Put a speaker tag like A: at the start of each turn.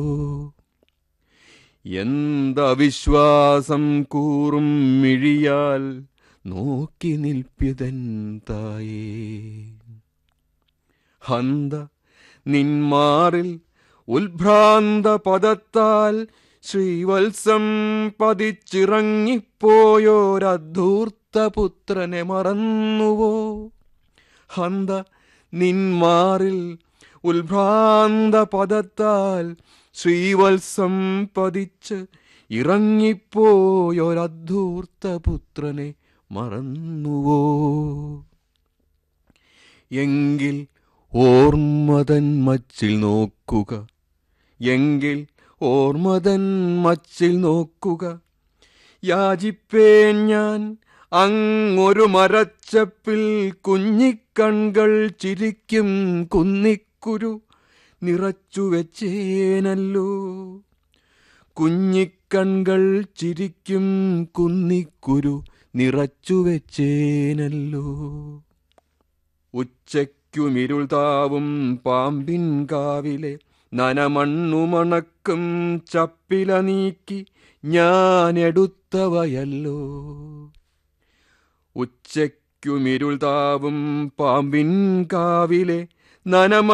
A: എന്തവിശ്വാസം കൂറും മിഴിയാൽ നോക്കി നിൽപ്പിതൻ തായേ ഹന്ത നിന്മാറിൽ ഉത്ഭ്രാന്ത പദത്താൽ ശ്രീവത്സം പതിച്ചിറങ്ങിപ്പോയോരധൂർത്ത പുത്രനെ മറന്നുവോ ഹന്ത നിന്മാറിൽ ഉത്ഭ്രാന്ത പദത്താൽ ശ്രീവത്സം പതിച്ച് ഇറങ്ങിപ്പോയൊരധൂർത്ത പുത്രനെ മറന്നുവോ എങ്കിൽ ഓർമ്മതൻ മച്ചിൽ നോക്കുക എങ്കിൽ ഓർമ്മതൻ മച്ചിൽ നോക്കുക യാചിപ്പേൻ ഞാൻ അങ്ങൊരു മരച്ചപ്പിൽ കുഞ്ഞിക്കൺകൾ ചിരിക്കും കുന്നിക്കുരു നിറച്ചു വെച്ചേനല്ലോ കുഞ്ഞിക്കൺകൾ ചിരിക്കും കുന്നിക്കുരു നിറച്ചു വെച്ചേനല്ലോ ഉച്ചയ്ക്കുമിരുൾ താവും പാമ്പിൻ കാവിലെ നനമണ്ണുമണക്കും ചപ്പില നീക്കി ഞാൻ എടുത്തവയല്ലോ ഉച്ചയ്ക്കുമിരുൾ താവും പാമ്പിൻ കാവിലെ നനമ